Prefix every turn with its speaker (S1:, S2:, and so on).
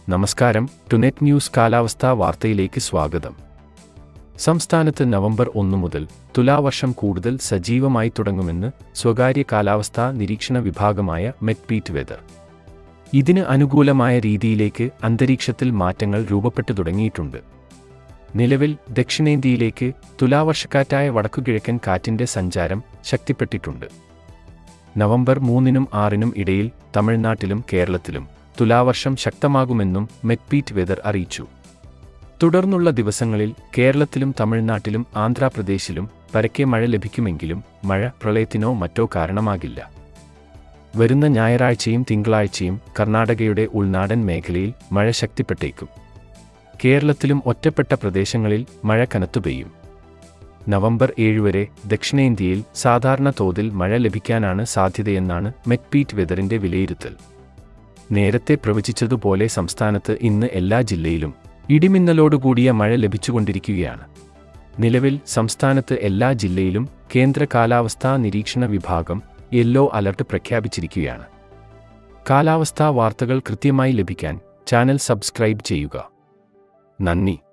S1: നമസ്കാരം ടുനെറ്റ് ന്യൂസ് കാലാവസ്ഥാ വാർത്തയിലേക്ക് സ്വാഗതം സംസ്ഥാനത്ത് നവംബർ ഒന്ന് മുതൽ തുലാവർഷം കൂടുതൽ സജീവമായി തുടങ്ങുമെന്ന് സ്വകാര്യ കാലാവസ്ഥാ നിരീക്ഷണ വിഭാഗമായ മെറ്റ്പീറ്റ് വെതർ ഇതിന് അനുകൂലമായ രീതിയിലേക്ക് അന്തരീക്ഷത്തിൽ മാറ്റങ്ങൾ രൂപപ്പെട്ടു തുടങ്ങിയിട്ടുണ്ട് നിലവിൽ ദക്ഷിണേന്ത്യയിലേക്ക് തുലാവർഷക്കാറ്റായ വടക്കുകിഴക്കൻ കാറ്റിന്റെ സഞ്ചാരം ശക്തിപ്പെട്ടിട്ടുണ്ട് നവംബർ മൂന്നിനും ആറിനും ഇടയിൽ തമിഴ്നാട്ടിലും കേരളത്തിലും തുലാവർഷം ശക്തമാകുമെന്നും മെറ്റ്പീറ്റ് വെതർ അറിയിച്ചു തുടർന്നുള്ള ദിവസങ്ങളിൽ കേരളത്തിലും തമിഴ്നാട്ടിലും ആന്ധ്രാപ്രദേശിലും പരക്കെ മഴ ലഭിക്കുമെങ്കിലും മഴ പ്രളയത്തിനോ മറ്റോ കാരണമാകില്ല വരുന്ന ഞായറാഴ്ചയും തിങ്കളാഴ്ചയും കർണാടകയുടെ ഉൾനാടൻ മേഖലയിൽ മഴ ശക്തിപ്പെട്ടേക്കും കേരളത്തിലും ഒറ്റപ്പെട്ട പ്രദേശങ്ങളിൽ മഴ കനത്തു പെയ്യും നവംബർ ഏഴ് വരെ ദക്ഷിണേന്ത്യയിൽ സാധാരണ തോതിൽ മഴ ലഭിക്കാനാണ് സാധ്യതയെന്നാണ് മെറ്റ്പീറ്റ് വെതറിന്റെ വിലയിരുത്തൽ നേരത്തെ പ്രവചിച്ചതുപോലെ സംസ്ഥാനത്ത് ഇന്ന് എല്ലാ ജില്ലയിലും ഇടിമിന്നലോടുകൂടിയ മഴ ലഭിച്ചുകൊണ്ടിരിക്കുകയാണ് നിലവിൽ സംസ്ഥാനത്ത് എല്ലാ ജില്ലയിലും കേന്ദ്ര കാലാവസ്ഥാ നിരീക്ഷണ വിഭാഗം യെല്ലോ അലർട്ട് പ്രഖ്യാപിച്ചിരിക്കുകയാണ് കാലാവസ്ഥാ വാർത്തകൾ കൃത്യമായി ലഭിക്കാൻ ചാനൽ സബ്സ്ക്രൈബ് ചെയ്യുക നന്ദി